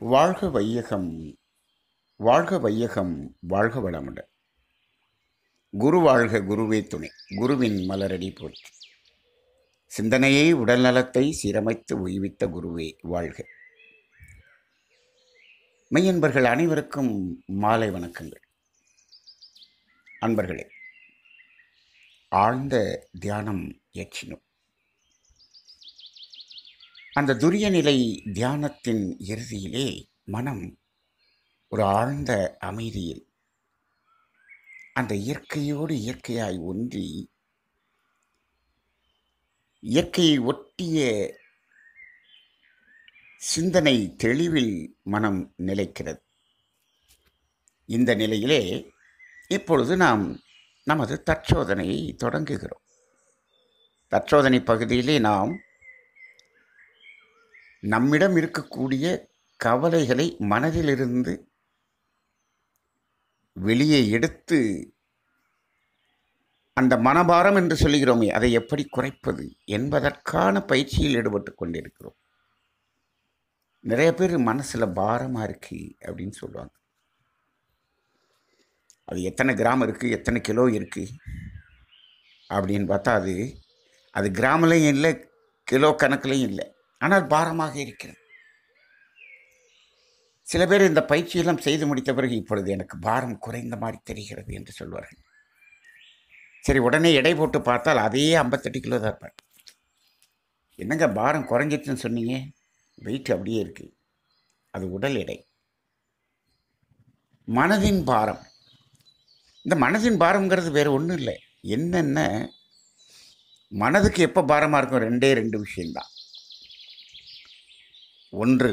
வாழ்க வையகம் வாழ்க வையகம் வாழ்க வளமுடன் குரு வாழ்க குருவே துணை குருவின் மலரடி போற்றி சிந்தனையை உடல் நலத்தை சீரமைத்து உய்வித்த குருவே வாழ்க மெய்யன்பர்கள் அனைவருக்கும் மாலை வணக்கங்கள் அன்பர்களே ஆழ்ந்த தியானம் ஏற்றினோம் அந்த துரிய நிலை தியானத்தின் இறுதியிலே மனம் ஒரு ஆழ்ந்த அமைதியில் அந்த இயற்கையோடு இயற்கையாய் ஒன்றி இயற்கையை ஒட்டிய சிந்தனை தெளிவில் மனம் நிலைக்கிறது இந்த நிலையிலே இப்பொழுது நாம் நமது தற்சோதனையை தொடங்குகிறோம் தற்சோதனை பகுதியிலே நாம் நம்மிடம் இருக்கக்கூடிய கவலைகளை மனதிலிருந்து வெளியே எடுத்து அந்த மனபாரம் என்று சொல்லுகிறோமே அதை எப்படி குறைப்பது என்பதற்கான பயிற்சியில் ஈடுபட்டு கொண்டிருக்கிறோம் நிறைய பேர் மனசில் பாரமாக இருக்கு அப்படின்னு சொல்லுவாங்க அது எத்தனை கிராம் இருக்குது எத்தனை கிலோ இருக்குது அப்படின்னு பார்த்தா அது அது கிராமிலையும் இல்லை கிலோ கணக்குலையும் இல்லை ஆனால் பாரமாக இருக்கிறது சில பேர் இந்த பயிற்சியெல்லாம் செய்து முடித்த பிறகு இப்பொழுது எனக்கு பாரம் குறைந்த மாதிரி தெரிகிறது என்று சொல்வார்கள் சரி உடனே எடை போட்டு பார்த்தால் அதே ஐம்பத்தெட்டு கிலோ தான் இருப்பார் என்னங்க பாரம் குறைஞ்சிட்டுன்னு சொன்னீங்க வெயிட் அப்படியே இருக்குது அது உடல் எடை மனதின் பாரம் இந்த மனதின் பாரம்ங்கிறது வேறு ஒன்றும் இல்லை என்னென்ன மனதுக்கு எப்போ பாரமாக இருக்கும் ரெண்டே ரெண்டு விஷயம்தான் ஒன்று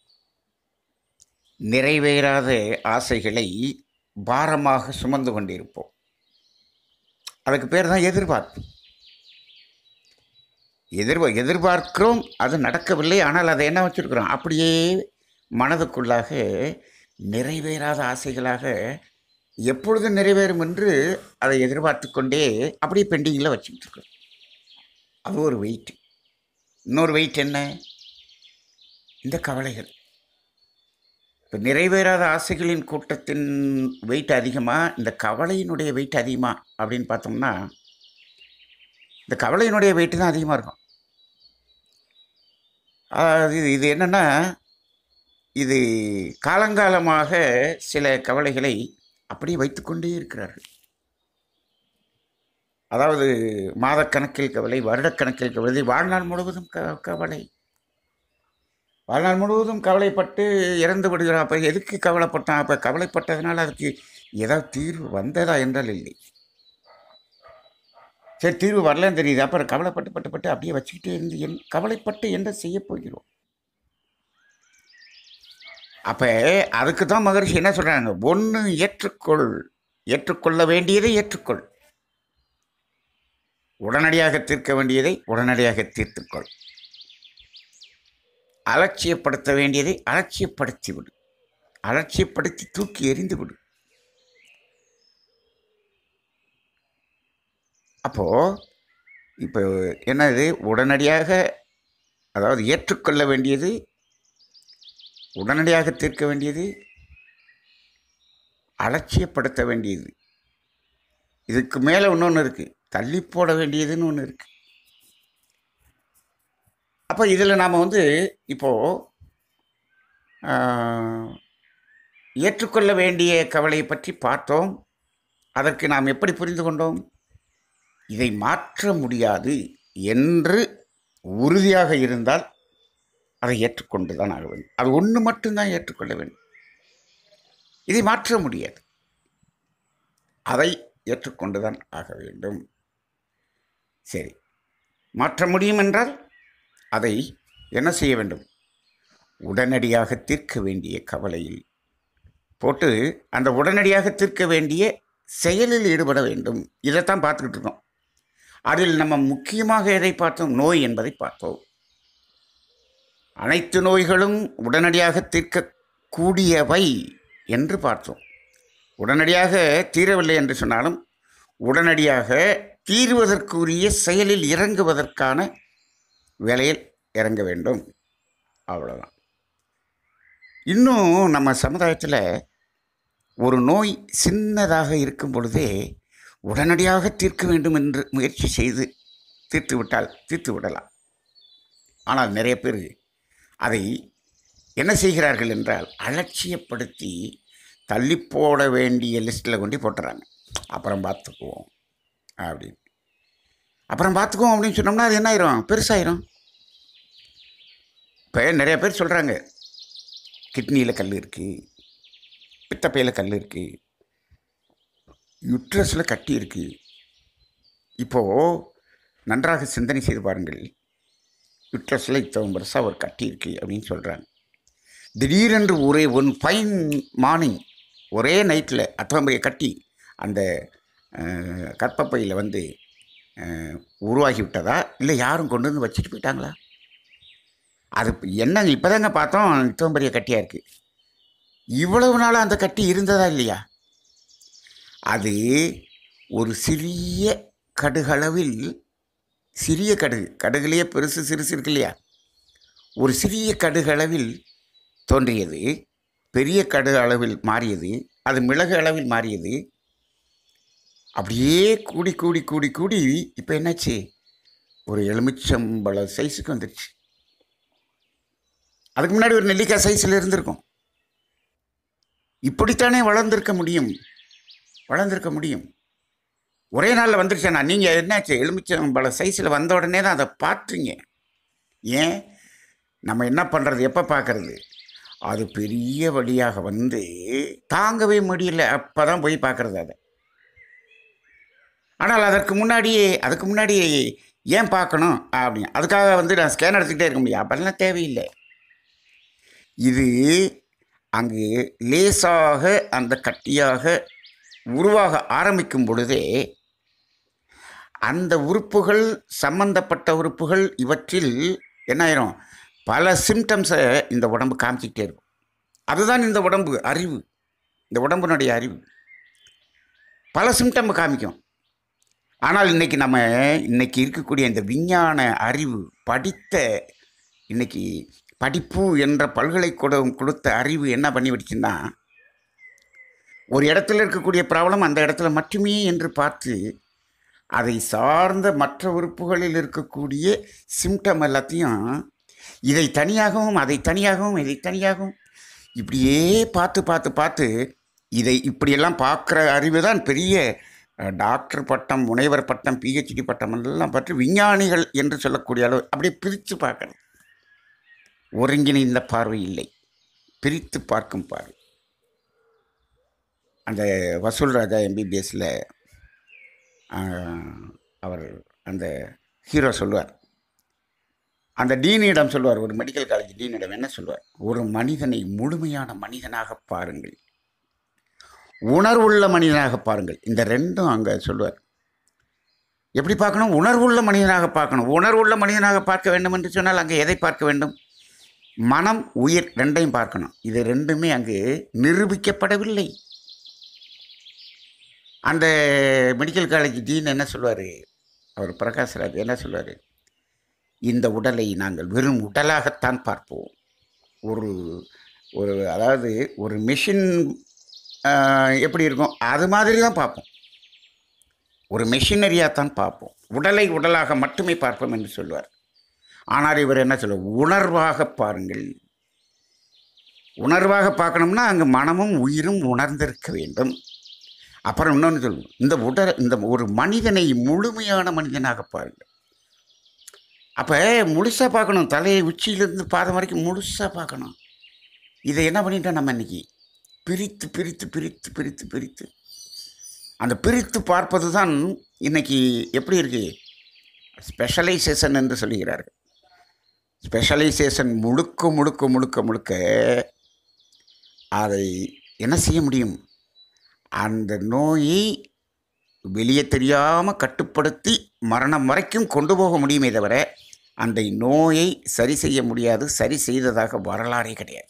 நிறைவேறாத ஆசைகளை பாரமாக சுமந்து கொண்டிருப்போம் அதுக்கு பேர் தான் எதிர்பார்ப்பு எதிர்பா எதிர்பார்க்கிறோம் அது நடக்கவில்லை ஆனால் அதை என்ன வச்சுருக்கிறோம் அப்படியே மனதுக்குள்ளாக நிறைவேறாத ஆசைகளாக எப்பொழுது நிறைவேறும் என்று அதை எதிர்பார்த்து கொண்டே அப்படியே பெண்டிங்கில் வச்சுக்கிட்டு இருக்கோம் அது ஒரு வெயிட் இன்னொரு வெயிட் என்ன இந்த கவலைகள் இப்போ நிறைவேறாத ஆசைகளின் கூட்டத்தின் வெயிட் அதிகமாக இந்த கவலையினுடைய வெயிட் அதிகமாக அப்படின்னு பார்த்தோம்னா இந்த கவலையினுடைய வெயிட்டு தான் அதிகமாக இருக்கும் அது இது என்னென்னா இது காலங்காலமாக சில கவலைகளை அப்படியே வைத்துக்கொண்டே இருக்கிறார்கள் அதாவது மாதக்கணக்கில் கவலை வருடக்கணக்கில் கவலை வாழ்நாள் முழுவதும் க கவலை வாழ்நாள் முழுவதும் கவலைப்பட்டு இறந்து விடுகிறான் அப்போ எதுக்கு கவலைப்பட்டான் அப்போ கவலைப்பட்டதுனால அதுக்கு ஏதாவது தீர்வு வந்ததா என்றால் இல்லை சரி தீர்வு வரலன்னு தெரியுது அப்புறம் கவலைப்பட்டு பட்டு பட்டு அப்படியே வச்சுக்கிட்டே இருந்து என் கவலைப்பட்டு என்ன செய்ய போகிறோம் அப்போ அதுக்கு தான் மகரிஷி என்ன சொல்கிறாங்க ஒன்று ஏற்றுக்கொள் ஏற்றுக்கொள்ள வேண்டியதை ஏற்றுக்கொள் உடனடியாக தீர்க்க வேண்டியதை உடனடியாக தீர்த்துக்கொள் அலட்சியப்படுத்த வேண்டியதை அலட்சியப்படுத்தி விடு அலட்சியப்படுத்தி தூக்கி எறிந்து விடு அப்போது இப்போ என்னது உடனடியாக அதாவது ஏற்றுக்கொள்ள வேண்டியது உடனடியாக தீர்க்க வேண்டியது அலட்சியப்படுத்த வேண்டியது இதுக்கு மேலே இன்னொன்று இருக்குது தள்ளி போட வேண்டியதுன்னு ஒன்று இருக்குது அப்போ இதில் நாம் வந்து இப்போது ஏற்றுக்கொள்ள வேண்டிய கவலையை பற்றி பார்த்தோம் அதற்கு நாம் எப்படி புரிந்து கொண்டோம் இதை மாற்ற முடியாது என்று உறுதியாக இருந்தால் அதை ஏற்றுக்கொண்டு தான் ஆக வேண்டும் அது ஒன்று மட்டும்தான் ஏற்றுக்கொள்ள வேண்டும் இதை மாற்ற முடியாது அதை ஏற்றுக்கொண்டு தான் ஆக வேண்டும் சரி மாற்ற முடியும் என்றால் அதை என்ன செய்ய வேண்டும் உடனடியாக தீர்க்க வேண்டிய கவலையில் போட்டு அந்த உடனடியாக தீர்க்க வேண்டிய செயலில் ஈடுபட வேண்டும் இதைத்தான் பார்த்துக்கிட்டு இருக்கோம் அதில் நம்ம முக்கியமாக எதை பார்த்தோம் நோய் என்பதை பார்த்தோம் அனைத்து நோய்களும் உடனடியாக தீர்க்கக்கூடியவை என்று பார்த்தோம் உடனடியாக தீரவில்லை என்று சொன்னாலும் உடனடியாக தீர்வதற்குரிய செயலில் இறங்குவதற்கான வேலையில் இறங்க வேண்டும் அவ்வளோதான் இன்னும் நம்ம சமுதாயத்தில் ஒரு நோய் சின்னதாக இருக்கும் பொழுதே உடனடியாக தீர்க்க வேண்டும் என்று முயற்சி செய்து தீர்த்து விட்டால் தீர்த்து விடலாம் ஆனால் நிறைய பேர் அதை என்ன செய்கிறார்கள் என்றால் அலட்சியப்படுத்தி தள்ளி போட வேண்டிய லிஸ்ட்டில் கொண்டு போட்டுறாங்க அப்புறம் பார்த்துக்குவோம் அப்படின்னு அப்புறம் பார்த்துக்குவோம் அப்படின்னு சொன்னோம்னா அது என்ன ஆயிரும் பெருசாயிரும் இப்போ நிறைய பேர் சொல்கிறாங்க கிட்னியில் கல் இருக்குது பித்தப்பையில் கல் இருக்குது யுட்ரஸில் கட்டி இருக்குது இப்போது நன்றாக சிந்தனை செய்து பாருங்கள் யுட்ரஸில் இத்தனை வருஷம் ஒரு கட்டி இருக்குது அப்படின்னு சொல்கிறாங்க திடீரென்று ஒரே ஒன் ஃபைன் மார்னிங் ஒரே நைட்டில் அத்தனை கட்டி அந்த அஹ், கர்ப்பப்பையில் வந்து அஹ், உருவாகி விட்டதா இல்லை யாரும் கொண்டு வந்து வச்சுட்டு போயிட்டாங்களா அது இப்ப என்னங்க இப்போதாங்க பார்த்தோம் இத்தனை பெரிய கட்டியாக இருக்குது இவ்வளவு நாளாக அந்த கட்டி இருந்ததா இல்லையா அது ஒரு சிறிய கடுகளவில் சிறிய கடுகு கடுகுலேயே பெருசு சிறுசு இருக்கு இல்லையா ஒரு சிறிய கடுகளவில் தோன்றியது பெரிய கடுகு அளவில் மாறியது அது மிளகு அளவில் மாறியது அப்படியே கூடி கூடி கூடி கூடி இப்போ என்னாச்சு ஒரு எலுமிச்சம்பழ சைஸுக்கு வந்துடுச்சு அதுக்கு முன்னாடி ஒரு நெல்லிக்காய் சைஸில் இருந்திருக்கும் இப்படித்தானே வளர்ந்திருக்க முடியும் வளர்ந்திருக்க முடியும் ஒரே நாளில் வந்துருச்சேண்ணா நீங்கள் என்னாச்சு எலுமிச்சம்பழ சைஸில் வந்த உடனே தான் அதை பார்த்துங்க ஏன் நம்ம என்ன பண்ணுறது எப்போ பார்க்கறது அது பெரிய வழியாக வந்து தாங்கவே முடியல அப்போ தான் போய் பார்க்கறது அதை ஆனால் அதற்கு முன்னாடியே அதுக்கு முன்னாடி ஏன் பார்க்கணும் அப்படின்னு அதுக்காக வந்து நான் ஸ்கேன் எடுத்துக்கிட்டே இருக்க முடியும் அப்போல்லாம் தேவையில்லை இது அங்கு லேசாக அந்த கட்டியாக உருவாக ஆரம்பிக்கும் பொழுதே அந்த உறுப்புகள் சம்பந்தப்பட்ட உறுப்புகள் இவற்றில் என்ன ஆயிரும் பல சிம்டம்ஸை இந்த உடம்பு காமிச்சிக்கிட்டே இருக்கும் அதுதான் இந்த உடம்பு அறிவு இந்த உடம்பினுடைய அறிவு பல சிம்டம் காமிக்கும் ஆனால் இன்னைக்கு நம்ம இன்னைக்கு இருக்கக்கூடிய இந்த விஞ்ஞான அறிவு படித்த இன்னைக்கு படிப்பு என்ற பல்கலைக்கூடம் கொடுத்த அறிவு என்ன பண்ணி விடுச்சுன்னா ஒரு இடத்துல இருக்கக்கூடிய ப்ராப்ளம் அந்த இடத்துல மட்டுமே என்று பார்த்து அதை சார்ந்த மற்ற உறுப்புகளில் இருக்கக்கூடிய சிம்டம் எல்லாத்தையும் இதை தனியாகவும் அதை தனியாகவும் இதை தனியாகவும் இப்படியே பார்த்து பார்த்து பார்த்து இதை இப்படியெல்லாம் பார்க்குற அறிவு தான் பெரிய அஹ், டாக்டர் பட்டம் முனைவர் பட்டம் பிஹெச்டி பட்டம் எல்லாம் பற்றி விஞ்ஞானிகள் என்று சொல்லக்கூடிய அளவு அப்படியே பிரித்து பார்க்கணும் ஒருங்கிணைந்த பார்வை இல்லை பிரித்து பார்க்கும் பார்வை அந்த வசூல் ராஜா எம்பிபிஎஸ்ல அவர் அந்த ஹீரோ சொல்லுவார் அந்த டீனிடம் சொல்லுவார் ஒரு மெடிக்கல் காலேஜ் டீனிடம் என்ன சொல்லுவார் ஒரு மனிதனை முழுமையான மனிதனாக பாருங்கள் உணர்வுள்ள மனிதனாக பாருங்கள் இந்த ரெண்டும் அங்கே சொல்லுவார் எப்படி பார்க்கணும் உணர்வுள்ள மனிதனாக பார்க்கணும் உணர்வுள்ள மனிதனாக பார்க்க வேண்டும் என்று சொன்னால் அங்கே எதை பார்க்க வேண்டும் மனம் உயிர் ரெண்டையும் பார்க்கணும் இது ரெண்டுமே அங்கு நிரூபிக்கப்படவில்லை அந்த மெடிக்கல் காலேஜ் டீன் என்ன சொல்வார் அவர் பிரகாஷ்ராஜ் என்ன சொல்வார் இந்த உடலை நாங்கள் வெறும் உடலாகத்தான் பார்ப்போம் ஒரு ஒரு அதாவது ஒரு மிஷின் எப்படி இருக்கும் அது மாதிரி தான் பார்ப்போம் ஒரு மெஷினரியாக தான் பார்ப்போம் உடலை உடலாக மட்டுமே பார்ப்போம் என்று சொல்வார் ஆனால் இவர் என்ன சொல்ல உணர்வாக பாருங்கள் உணர்வாக பார்க்கணும்னா அங்கே மனமும் உயிரும் உணர்ந்திருக்க வேண்டும் அப்புறம் இன்னொன்று சொல்லுவோம் இந்த உடல் இந்த ஒரு மனிதனை முழுமையான மனிதனாக பாருங்கள் அப்போ முழுசாக பார்க்கணும் தலையை உச்சியிலிருந்து பாதம் வரைக்கும் முழுசாக பார்க்கணும் இதை என்ன பண்ணிட்டோம் நம்ம இன்னைக்கு பிரித்து பிரித்து பிரித்து பிரித்து பிரித்து அந்த பிரித்து பார்ப்பது தான் இன்னைக்கு எப்படி இருக்கு ஸ்பெஷலைசேஷன் என்று சொல்லுகிறார்கள் ஸ்பெஷலைசேஷன் முழுக்க முழுக்க முழுக்க முழுக்க அதை என்ன செய்ய முடியும் அந்த நோயை வெளியே தெரியாமல் கட்டுப்படுத்தி மரணம் வரைக்கும் கொண்டு போக முடியுமே தவிர அந்த நோயை சரி செய்ய முடியாது சரி செய்ததாக வரலாறே கிடையாது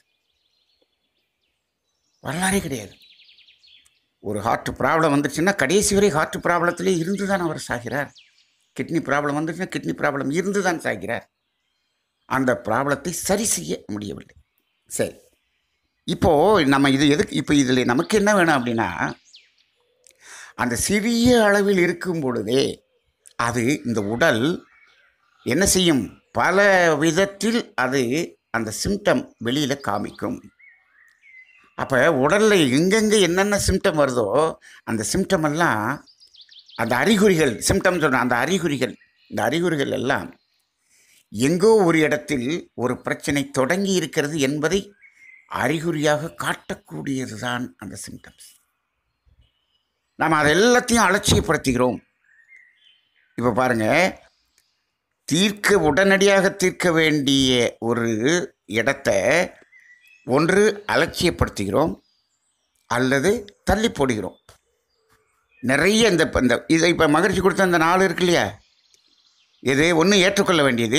வரலாறே கிடையாது ஒரு ஹார்ட் ப்ராப்ளம் வந்துச்சுன்னா கடைசி வரை ஹார்ட் ப்ராப்ளத்திலே இருந்து தான் அவர் சாகிறார் கிட்னி ப்ராப்ளம் வந்துச்சுன்னா கிட்னி ப்ராப்ளம் இருந்து தான் சாகிறார் அந்த ப்ராப்ளத்தை சரி செய்ய முடியவில்லை சரி இப்போது நம்ம இது எதுக்கு இப்போ இதில் நமக்கு என்ன வேணும் அப்படின்னா அந்த சிறிய அளவில் இருக்கும் பொழுதே அது இந்த உடல் என்ன செய்யும் பல விதத்தில் அது அந்த சிம்டம் வெளியில் காமிக்கும் அப்போ உடலில் எங்கெங்கே என்னென்ன சிம்டம் வருதோ அந்த சிம்டம் எல்லாம் அந்த அறிகுறிகள் சிம்டம் சொல்கிறேன் அந்த அறிகுறிகள் இந்த அறிகுறிகள் எல்லாம் எங்கோ ஒரு இடத்தில் ஒரு பிரச்சனை தொடங்கி இருக்கிறது என்பதை அறிகுறியாக காட்டக்கூடியது தான் அந்த சிம்டம்ஸ் நாம் அதை எல்லாத்தையும் அலட்சியப்படுத்துகிறோம் இப்போ பாருங்கள் தீர்க்க உடனடியாக தீர்க்க வேண்டிய ஒரு இடத்த ஒன்று அலட்சியப்படுத்துகிறோம் அல்லது தள்ளி போடுகிறோம் நிறைய இந்த இந்த இதை இப்போ மகிழ்ச்சி கொடுத்த அந்த நாள் இருக்கு இல்லையா இது ஒன்று ஏற்றுக்கொள்ள வேண்டியது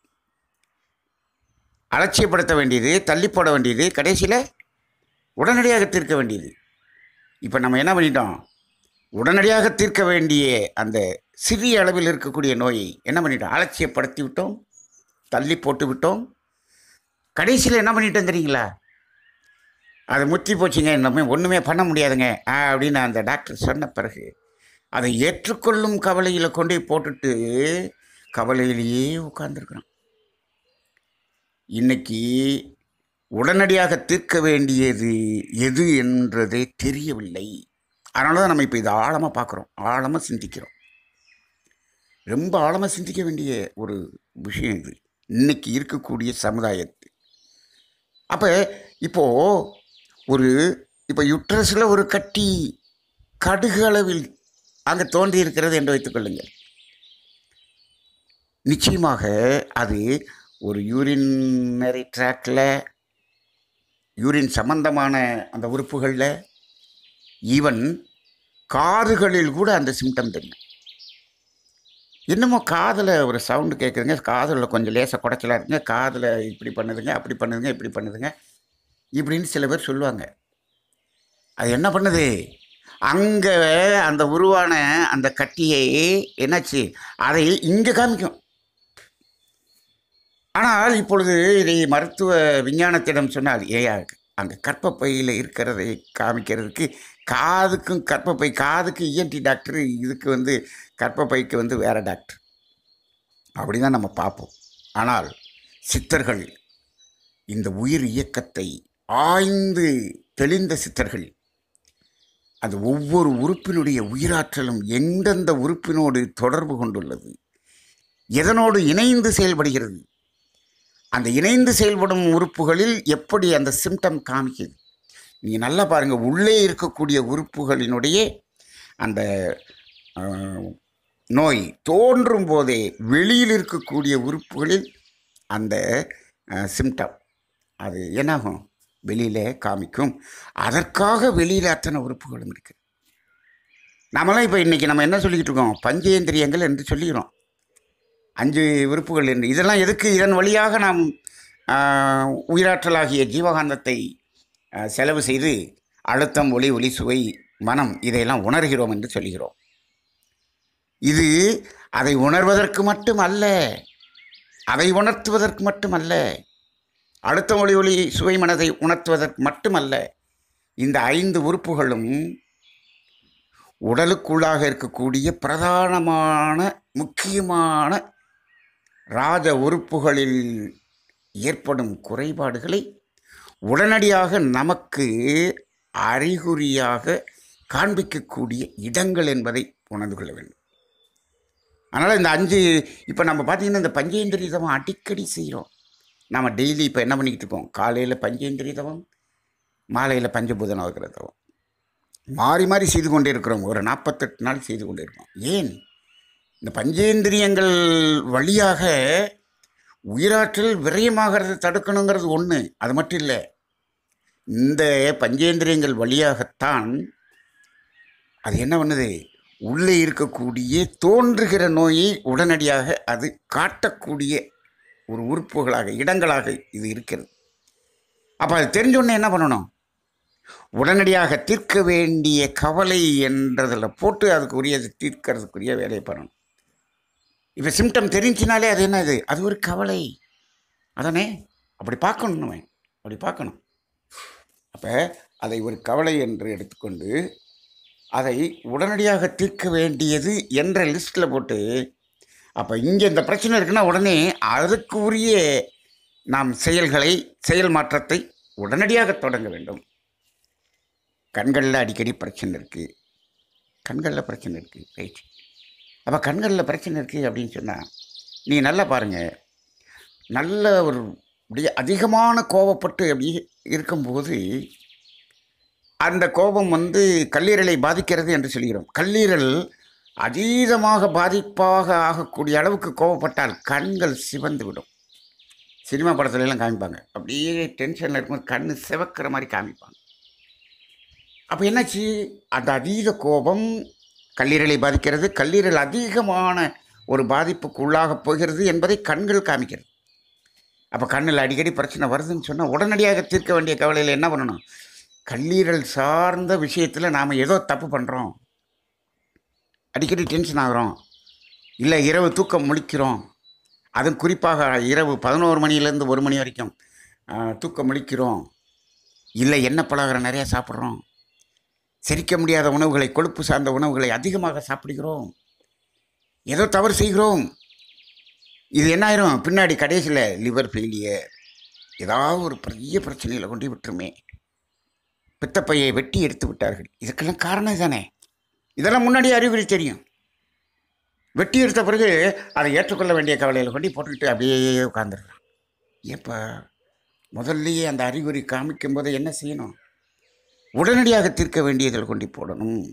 அலட்சியப்படுத்த வேண்டியது தள்ளி போட வேண்டியது கடைசியில் உடனடியாக தீர்க்க வேண்டியது இப்போ நம்ம என்ன பண்ணிட்டோம் உடனடியாக தீர்க்க வேண்டிய அந்த சிறிய அளவில் இருக்கக்கூடிய நோயை என்ன பண்ணிட்டோம் அலட்சியப்படுத்தி விட்டோம் தள்ளி போட்டு விட்டோம் கடைசியில் என்ன பண்ணிட்டோம் தெரியுங்களா அது முத்தி போச்சுங்க நம்ம ஒன்றுமே பண்ண முடியாதுங்க ஆ, அப்படின்னு அந்த டாக்டர் சொன்ன பிறகு அதை ஏற்றுக்கொள்ளும் கவலையில் கொண்டு போய் போட்டுட்டு கவலையிலேயே உட்கார்ந்துருக்குறான் இன்னைக்கு உடனடியாக தீர்க்க வேண்டியது எது என்றதே தெரியவில்லை அதனால தான் நம்ம இப்போ இதை ஆழமாக பார்க்குறோம் ஆழமாக சிந்திக்கிறோம் ரொம்ப ஆழமாக சிந்திக்க வேண்டிய ஒரு விஷயம் இது இன்னைக்கு இருக்கக்கூடிய சமுதாயத்து அப்போ இப்போது ஒரு இப்போ யுட்ரஸில் ஒரு கட்டி கடுகு அளவில் அங்கே தோன்றி இருக்கிறது என்று வைத்துக்கொள்ளுங்கள் நிச்சயமாக அது ஒரு யூரினரி ட்ராக்டில் யூரின் சம்பந்தமான அந்த உறுப்புகளில் ஈவன் காதுகளில் கூட அந்த சிம்டம் தெரியும் என்னமோ காதில் ஒரு சவுண்டு கேட்குதுங்க காதில் கொஞ்சம் லேசாக குடைச்சலாக இருக்குங்க காதில் இப்படி பண்ணுதுங்க அப்படி பண்ணுதுங்க இப்படி பண்ணுதுங்க இப்படின்னு சில பேர் சொல்லுவாங்க அது என்ன பண்ணுது அங்கே அந்த உருவான அந்த கட்டியை என்னாச்சு அதை இங்கே காமிக்கும் ஆனால் இப்பொழுது இதை மருத்துவ விஞ்ஞானத்திடம் சொன்னால் ஏயா அங்கே கற்பப்பையில் இருக்கிறதை காமிக்கிறதுக்கு காதுக்கும் கற்பப்பை காதுக்கு இஎன்டி டாக்டர் இதுக்கு வந்து கற்பப்பைக்கு வந்து வேறு டாக்டர் அப்படி தான் நம்ம பார்ப்போம் ஆனால் சித்தர்கள் இந்த உயிர் இயக்கத்தை ஆய்ந்து தெளிந்த சித்தர்கள் அது ஒவ்வொரு உறுப்பினுடைய உயிராற்றலும் எந்தெந்த உறுப்பினோடு தொடர்பு கொண்டுள்ளது எதனோடு இணைந்து செயல்படுகிறது அந்த இணைந்து செயல்படும் உறுப்புகளில் எப்படி அந்த சிம்டம் காமிக்குது நீங்கள் நல்லா பாருங்கள் உள்ளே இருக்கக்கூடிய உறுப்புகளினுடைய அந்த ஆஹ், நோய் தோன்றும் போதே வெளியில் இருக்கக்கூடிய உறுப்புகளில் அந்த சிம்டம் அது என்னாகும் வெளியில் காமிக்கும் அதற்காக வெளியில் அத்தனை உறுப்புகளும் இருக்குது நாமெல்லாம் இப்போ இன்றைக்கி நம்ம என்ன சொல்லிக்கிட்டு இருக்கோம் பஞ்சேந்திரியங்கள் என்று சொல்லிக்கிறோம் அஞ்சு உறுப்புகள் என்று இதெல்லாம் எதுக்கு இதன் வழியாக நாம் ஆஹ், உயிராற்றலாகிய ஜீவகாந்தத்தை ஆஹ், செலவு செய்து அழுத்தம் ஒளி ஒளி சுவை மனம் இதையெல்லாம் உணர்கிறோம் என்று சொல்கிறோம் இது அதை உணர்வதற்கு மட்டும் அல்ல அதை உணர்த்துவதற்கு மட்டுமல்ல அழுத்தம் ஒளி ஒளி சுவை மனதை உணர்த்துவதற்கு மட்டுமல்ல இந்த ஐந்து உறுப்புகளும் உடலுக்குள்ளாக இருக்கக்கூடிய பிரதானமான முக்கியமான ராஜ உறுப்புகளில் ஏற்படும் குறைபாடுகளை உடனடியாக நமக்கு அறிகுறியாக காண்பிக்கக்கூடிய இடங்கள் என்பதை உணர்ந்து கொள்ள வேண்டும் அதனால் இந்த அஞ்சு இப்போ நம்ம பார்த்தீங்கன்னா இந்த பஞ்சேந்திரிய தவம் அடிக்கடி செய்கிறோம் நம்ம டெய்லி இப்போ என்ன பண்ணிக்கிட்டு இருக்கோம் காலையில் பஞ்சேந்திரிய தவம் மாலையில் பஞ்சபூத நவக்கிர தவம் மாறி மாறி செய்து கொண்டே இருக்கிறோம் ஒரு நாற்பத்தெட்டு நாள் செய்து கொண்டே இருக்கோம் ஏன் இந்த பஞ்சேந்திரியங்கள் வழியாக உயிராற்றல் விரயமாகிறத தடுக்கணுங்கிறது ஒன்று அது மட்டும் இல்லை இந்த பஞ்சேந்திரியங்கள் வழியாகத்தான் அது என்ன பண்ணுது உள்ளே இருக்கக்கூடிய தோன்றுகிற நோயை உடனடியாக அது காட்டக்கூடிய ஒரு உறுப்புகளாக இடங்களாக இது இருக்கிறது அப்போ அது தெரிஞ்ச உடனே என்ன பண்ணணும் உடனடியாக தீர்க்க வேண்டிய கவலை என்றதில் போட்டு அதுக்கு உரியது தீர்க்கறதுக்குரிய வேலையை பண்ணணும் இப்போ சிம்டம் தெரிஞ்சினாலே அது என்ன இது அது ஒரு கவலை அதானே அப்படி பார்க்கணும் நம்ம அப்படி பார்க்கணும் அப்போ அதை ஒரு கவலை என்று எடுத்துக்கொண்டு அதை உடனடியாக தீர்க்க வேண்டியது என்ற லிஸ்ட்டில் போட்டு அப்போ இங்கே இந்த பிரச்சனை இருக்குன்னா உடனே அதுக்கு உரிய நாம் செயல்களை செயல் மாற்றத்தை உடனடியாக தொடங்க வேண்டும் கண்களில் அடிக்கடி பிரச்சனை இருக்குது கண்களில் பிரச்சனை இருக்குது ரைட் அப்போ கண்களில் பிரச்சனை இருக்குது அப்படின்னு சொன்னால் நீ நல்லா பாருங்கள் நல்ல ஒரு அப்படியே அதிகமான கோபப்பட்டு அப்படி இருக்கும்போது அந்த கோபம் வந்து கல்லீரலை பாதிக்கிறது என்று சொல்கிறோம் கல்லீரல் அதீதமாக பாதிப்பாக ஆகக்கூடிய அளவுக்கு கோபப்பட்டால் கண்கள் சிவந்து விடும் சினிமா படத்துல எல்லாம் காமிப்பாங்க அப்படியே டென்ஷனில் இருக்கும்போது கண் சிவக்கிற மாதிரி காமிப்பாங்க அப்போ என்னாச்சு அந்த அதீத கோபம் கல்லீரலை பாதிக்கிறது கல்லீரல் அதிகமான ஒரு பாதிப்புக்கு உள்ளாகப் போகிறது என்பதை கண்கள் காமிக்கிறது அப்போ கண்ணில் அடிக்கடி பிரச்சனை வருதுன்னு சொன்னால் உடனடியாக தீர்க்க வேண்டிய கவலையில் என்ன பண்ணணும் கல்லீரல் சார்ந்த விஷயத்தில் நாம் ஏதோ தப்பு பண்ணுறோம் அடிக்கடி டென்ஷன் ஆகுறோம் இல்லை இரவு தூக்கம் முழிக்கிறோம் அதுவும் குறிப்பாக இரவு பதினோரு மணிலேருந்து ஒரு மணி வரைக்கும் ஆ, தூக்கம் முழிக்கிறோம் இல்லை எண்ணெய் பலகாரம் நிறையா சாப்பிட்றோம் செரிக்க முடியாத உணவுகளை கொழுப்பு சார்ந்த உணவுகளை அதிகமாக சாப்பிடுகிறோம் ஏதோ தவறு செய்கிறோம் இது என்ன ஆயிரும் பின்னாடி கடைசியில் லிவர் ஃபெயிலியர் ஏதாவது ஒரு பெரிய பிரச்சனையில் கொண்டு போய் விட்டுருமே பித்தப்பையை வெட்டி எடுத்து விட்டார்கள் இதுக்கெல்லாம் காரணம் தானே இதெல்லாம் முன்னாடியே அறிகுறி தெரியும் வெட்டி எடுத்த பிறகு அதை ஏற்றுக்கொள்ள வேண்டிய கவலையில் கொண்டு போட்டுக்கிட்டு அப்படியே உட்காந்துருக்கலாம் ஏப்பா முதல்லயே அந்த அறிகுறி காமிக்கும் போது என்ன செய்யணும் உடனடியாக தீர்க்க வேண்டியதில் கொண்டு போடணும்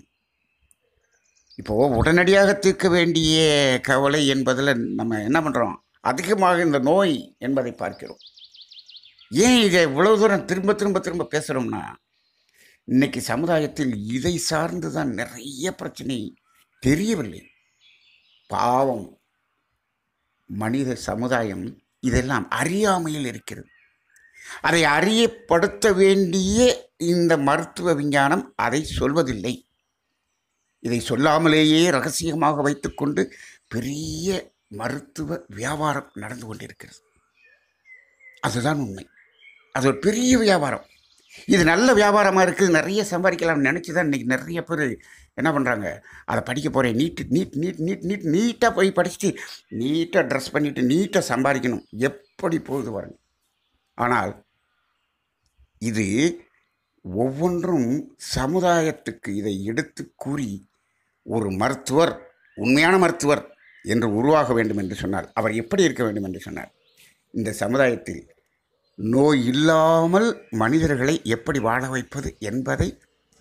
இப்போது உடனடியாக தீர்க்க வேண்டிய கவலை என்பதில் நம்ம என்ன பண்ணுறோம் அதிகமாக இந்த நோய் என்பதை பார்க்கிறோம் ஏன் இதை இவ்வளவு தூரம் திரும்ப திரும்ப திரும்ப பேசுகிறோம்னா இன்னைக்கு சமுதாயத்தில் இதை சார்ந்து தான் நிறைய பிரச்சனை தெரியவில்லை பாவம் மனித சமுதாயம் இதெல்லாம் அறியாமையில் இருக்கிறது அதை அறியப்படுத்த வேண்டிய இந்த மருத்துவ விஞ்ஞானம் அதை சொல்வதில்லை இதை சொல்லாமலேயே ரகசியமாக வைத்துக்கொண்டு பெரிய மருத்துவ வியாபாரம் நடந்து கொண்டிருக்கிறது அதுதான் உண்மை அது ஒரு பெரிய வியாபாரம் இது நல்ல வியாபாரமாக இருக்குது நிறைய சம்பாதிக்கலாம்னு நினச்சி தான் இன்றைக்கி நிறைய பேர் என்ன பண்ணுறாங்க அதை படிக்க போகிறேன் NEET NEET NEET NEET NEET நீட்டாக போய் படிச்சுட்டு நீட்டாக ட்ரெஸ் பண்ணிவிட்டு நீட்டாக சம்பாதிக்கணும் எப்படி போகுது பாருங்க ஆனால் இது ஒவ்வொன்றும் சமுதாயத்துக்கு இதை எடுத்து கூறி ஒரு மருத்துவர் உண்மையான மருத்துவர் என்று உருவாக வேண்டும் என்று சொன்னார் அவர் எப்படி இருக்க வேண்டும் என்று சொன்னார் இந்த சமுதாயத்தில் நோய் இல்லாமல் மனிதர்களை எப்படி வாழ வைப்பது என்பதை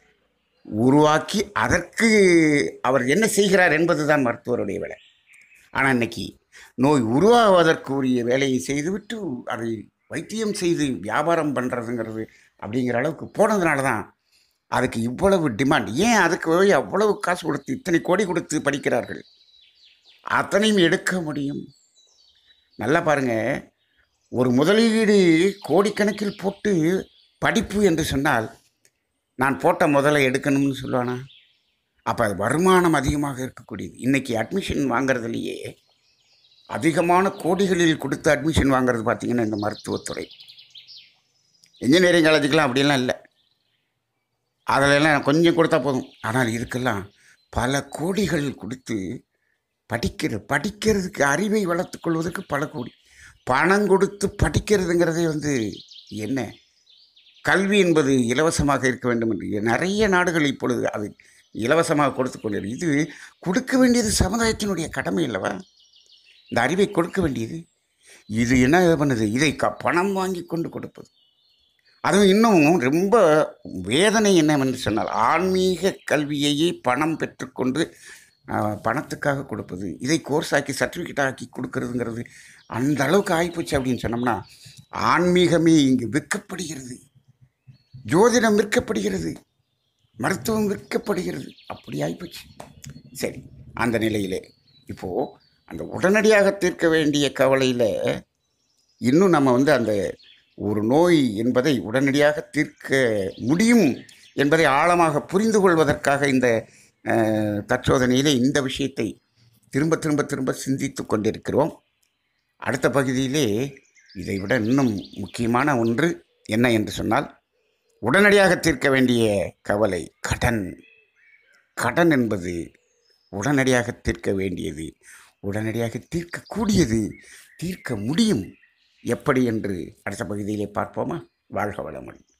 உருவாக்கி அதற்கு அவர் என்ன செய்கிறார் என்பதுதான் மருத்துவருடைய வேலை ஆனால் இன்னைக்கு நோய் உருவாவதற்குரிய வேலையை செய்துவிட்டு அதை வைத்தியம் செய்து வியாபாரம் பண்ணுறதுங்கிறது அப்படிங்கிற அளவுக்கு போனதுனால தான் அதுக்கு இவ்வளவு டிமாண்ட் ஏன் அதுக்கு போய் அவ்வளவு காசு கொடுத்து இத்தனை கோடி கொடுத்து படிக்கிறார்கள் அத்தனையும் எடுக்க முடியும் நல்லா பாருங்க ஒரு முதலீடு கோடிக்கணக்கில் போட்டு படிப்பு என்று சொன்னால் நான் போட்ட முதல்ல எடுக்கணும்னு சொல்லுவானா அப்போ அது வருமானம் அதிகமாக இருக்கக்கூடியது இன்றைக்கி அட்மிஷன் வாங்குறதுலையே அதிகமான கோடிகளில் கொடுத்து அட்மிஷன் வாங்குறது பார்த்திங்கன்னா இந்த மருத்துவத்துறை இன்ஜினியரிங் காலேஜுக்கெலாம் அப்படிலாம் இல்லை அதிலெல்லாம் கொஞ்சம் கொடுத்தா போதும் ஆனால் இதுக்கெல்லாம் பல கோடிகள் கொடுத்து படிக்கிற படிக்கிறதுக்கு அறிவை வளர்த்துக் கொள்வதற்கு பல கோடி பணம் கொடுத்து படிக்கிறதுங்கிறதே வந்து என்ன கல்வி என்பது இலவசமாக இருக்க வேண்டும் என்று நிறைய நாடுகள் இப்பொழுது அது இலவசமாக கொடுத்து கொண்டிரு இது கொடுக்க வேண்டியது சமுதாயத்தினுடைய கடமை அல்லவா இந்த அறிவை கொடுக்க வேண்டியது இது என்ன இது பண்ணுது இதை க பணம் வாங்கி கொண்டு கொடுப்பது அதுவும் இன்னும் ரொம்ப வேதனை என்னவென்று சொன்னால் ஆன்மீக கல்வியையே பணம் பெற்றுக்கொண்டு ஆஹ், பணத்துக்காக கொடுப்பது இதை கோர்ஸ் ஆக்கி சர்டிஃபிகேட் ஆக்கி கொடுக்கறதுங்கிறது அந்த அளவுக்கு ஆகிப்போச்சு அப்படின்னு சொன்னோம்னா ஆன்மீகமே இங்கு விற்கப்படுகிறது ஜோதிடம் விற்கப்படுகிறது மருத்துவம் விற்கப்படுகிறது அப்படி ஆகிப்போச்சு சரி அந்த நிலையிலே இப்போது அந்த உடனடியாக தீர்க்க வேண்டிய கவலையில் இன்னும் நம்ம வந்து அந்த ஒரு நோய் என்பதை உடனடியாக தீர்க்க முடியும் என்பதை ஆழமாக புரிந்து கொள்வதற்காக இந்த அஹ், தற்சோதனையிலே இந்த விஷயத்தை திரும்ப திரும்ப திரும்ப சிந்தித்து கொண்டிருக்கிறோம் அடுத்த பகுதியிலே இதை விட இன்னும் முக்கியமான ஒன்று என்ன என்று சொன்னால் உடனடியாக தீர்க்க வேண்டிய கவலை கடன் கடன் என்பது உடனடியாக தீர்க்க வேண்டியது உடனடியாக தீர்க்கக்கூடியது தீர்க்க முடியும் எப்படி என்று அடுத்த பகுதியிலே பார்ப்போமா வாழ்க வளமுடன்